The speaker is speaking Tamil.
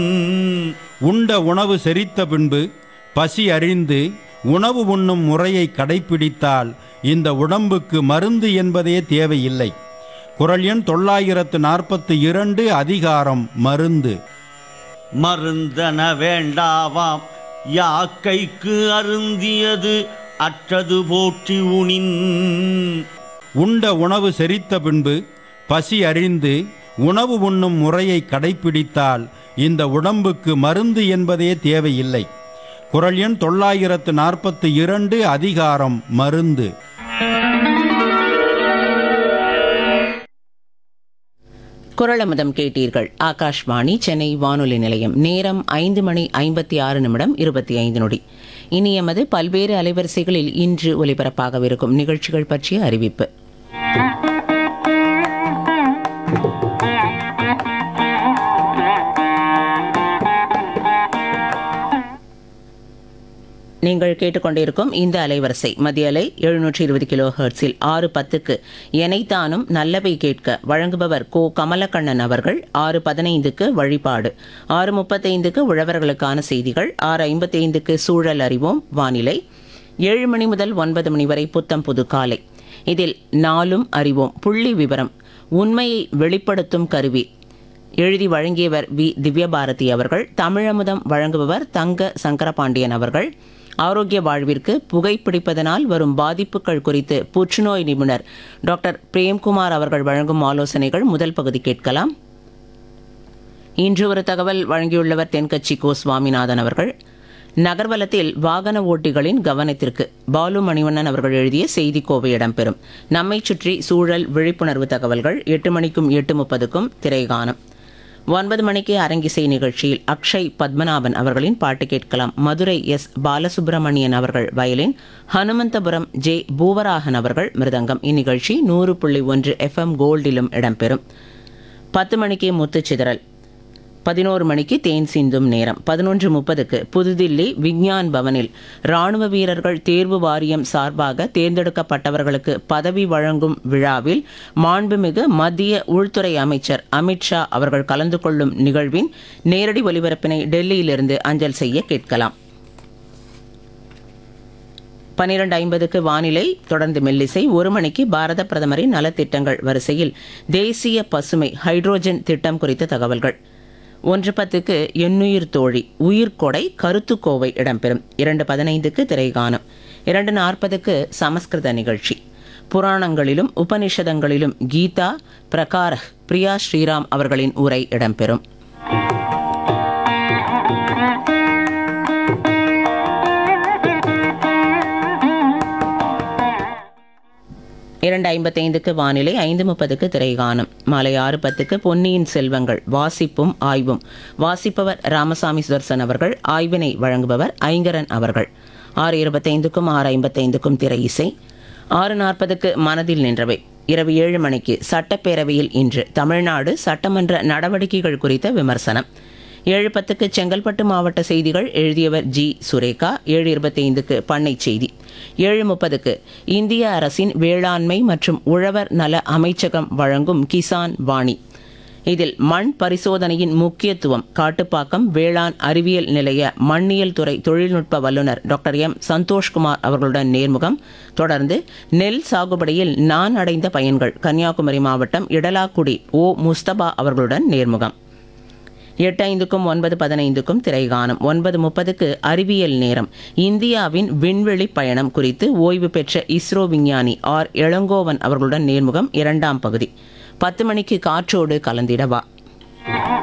உண்ட உணவு செரித்த பின்பு பசி அறிந்து உணவு உண்ணும் முறையை கடைப்பிடித்தால் இந்த உடம்புக்கு மருந்து என்பதே தேவையில்லை குரல் எண் தொள்ளாயிரத்து நாற்பத்தி இரண்டு அதிகாரம் மருந்து மருந்தன வேண்டாவாம் யாக்கைக்கு அருந்தியது அற்றது போற்றி உணின் உண்ட உணவு செரித்த பின்பு பசி அறிந்து உணவு உண்ணும் முறையை கடைப்பிடித்தால் இந்த உடம்புக்கு மருந்து என்பதே தேவையில்லை குரல் எண் தொள்ளாயிரத்து நாற்பத்தி இரண்டு அதிகாரம் மருந்து குரலமுதம் கேட்டீர்கள் ஆகாஷ்வாணி சென்னை வானொலி நிலையம் நேரம் ஐந்து மணி ஐம்பத்தி ஆறு நிமிடம் இருபத்தி ஐந்து நொடி இனி எமது பல்வேறு அலைவரிசைகளில் இன்று ஒலிபரப்பாகவிருக்கும் நிகழ்ச்சிகள் பற்றிய அறிவிப்பு நீங்கள் கேட்டுக்கொண்டிருக்கும் இந்த அலைவரிசை மத்திய அலை எழுநூற்றி இருபது கிலோ ஹெர்ட்ஸில் ஆறு பத்துக்கு எனைத்தானும் நல்லவை கேட்க வழங்குபவர் கோ கமலக்கண்ணன் அவர்கள் ஆறு பதினைந்துக்கு வழிபாடு ஆறு முப்பத்தைந்துக்கு உழவர்களுக்கான செய்திகள் ஆறு ஐம்பத்தைந்துக்கு சூழல் அறிவோம் வானிலை ஏழு மணி முதல் ஒன்பது மணி வரை புத்தம் புது காலை இதில் நாளும் அறிவோம் புள்ளி விவரம் உண்மையை வெளிப்படுத்தும் கருவி எழுதி வழங்கியவர் வி திவ்யபாரதி அவர்கள் தமிழமுதம் வழங்குபவர் தங்க சங்கரபாண்டியன் அவர்கள் ஆரோக்கிய வாழ்விற்கு புகைப்பிடிப்பதனால் வரும் பாதிப்புகள் குறித்து புற்றுநோய் நிபுணர் டாக்டர் பிரேம்குமார் அவர்கள் வழங்கும் ஆலோசனைகள் முதல் பகுதி கேட்கலாம் இன்று ஒரு தகவல் வழங்கியுள்ளவர் தென்கட்சி கோ சுவாமிநாதன் அவர்கள் நகர்வலத்தில் வாகன ஓட்டிகளின் கவனத்திற்கு பாலு மணிவண்ணன் அவர்கள் எழுதிய செய்தி கோவை இடம்பெறும் நம்மை சுற்றி சூழல் விழிப்புணர்வு தகவல்கள் எட்டு மணிக்கும் எட்டு முப்பதுக்கும் திரைகானம் ஒன்பது மணிக்கு அரங்கிசை நிகழ்ச்சியில் அக்ஷய் பத்மநாபன் அவர்களின் பாட்டு கேட்கலாம் மதுரை எஸ் பாலசுப்ரமணியன் அவர்கள் வயலின் ஹனுமந்தபுரம் ஜே பூவராகன் அவர்கள் மிருதங்கம் இந்நிகழ்ச்சி நூறு புள்ளி ஒன்று எஃப்எம் கோல்டிலும் இடம்பெறும் பத்து மணிக்கு முத்துச்சிதறல் பதினோரு மணிக்கு தேன் சிந்தும் நேரம் பதினொன்று முப்பதுக்கு புதுதில்லி விஞ்ஞான் பவனில் ராணுவ வீரர்கள் தேர்வு வாரியம் சார்பாக தேர்ந்தெடுக்கப்பட்டவர்களுக்கு பதவி வழங்கும் விழாவில் மாண்புமிகு மத்திய உள்துறை அமைச்சர் அமித்ஷா அவர்கள் கலந்து கொள்ளும் நிகழ்வின் நேரடி ஒலிபரப்பினை டெல்லியிலிருந்து அஞ்சல் செய்ய கேட்கலாம் பன்னிரண்டு ஐம்பதுக்கு வானிலை தொடர்ந்து மெல்லிசை ஒரு மணிக்கு பாரத பிரதமரின் நலத்திட்டங்கள் வரிசையில் தேசிய பசுமை ஹைட்ரோஜன் திட்டம் குறித்த தகவல்கள் ஒன்று பத்துக்கு எண்ணுயிர் தோழி உயிர்கொடை கருத்துக்கோவை இடம்பெறும் இரண்டு பதினைந்துக்கு திரைகானம் இரண்டு நாற்பதுக்கு சமஸ்கிருத நிகழ்ச்சி புராணங்களிலும் உபனிஷதங்களிலும் கீதா பிரகாரக் பிரியா ஸ்ரீராம் அவர்களின் உரை இடம்பெறும் இரண்டு ஐம்பத்தைந்துக்கு வானிலை ஐந்து முப்பதுக்கு திரைகானம் மாலை ஆறு பத்துக்கு பொன்னியின் செல்வங்கள் வாசிப்பும் ஆய்வும் வாசிப்பவர் ராமசாமி சுதர்சன் அவர்கள் ஆய்வினை வழங்குபவர் ஐங்கரன் அவர்கள் ஆறு இருபத்தைந்துக்கும் ஆறு ஐம்பத்தைந்துக்கும் திரை இசை ஆறு நாற்பதுக்கு மனதில் நின்றவை இரவு ஏழு மணிக்கு சட்டப்பேரவையில் இன்று தமிழ்நாடு சட்டமன்ற நடவடிக்கைகள் குறித்த விமர்சனம் ஏழு பத்துக்கு செங்கல்பட்டு மாவட்ட செய்திகள் எழுதியவர் ஜி சுரேகா ஏழு இருபத்தைந்துக்கு பண்ணை செய்தி ஏழு முப்பதுக்கு இந்திய அரசின் வேளாண்மை மற்றும் உழவர் நல அமைச்சகம் வழங்கும் கிசான் வாணி இதில் மண் பரிசோதனையின் முக்கியத்துவம் காட்டுப்பாக்கம் வேளாண் அறிவியல் நிலைய மண்ணியல் துறை தொழில்நுட்ப வல்லுநர் டாக்டர் எம் சந்தோஷ்குமார் அவர்களுடன் நேர்முகம் தொடர்ந்து நெல் சாகுபடியில் நான் அடைந்த பயன்கள் கன்னியாகுமரி மாவட்டம் இடலாக்குடி ஓ முஸ்தபா அவர்களுடன் நேர்முகம் எட்டு ஐந்துக்கும் ஒன்பது பதினைந்துக்கும் திரைகானம் ஒன்பது முப்பதுக்கு அறிவியல் நேரம் இந்தியாவின் விண்வெளி பயணம் குறித்து ஓய்வு பெற்ற இஸ்ரோ விஞ்ஞானி ஆர் இளங்கோவன் அவர்களுடன் நேர்முகம் இரண்டாம் பகுதி பத்து மணிக்கு காற்றோடு கலந்திடவா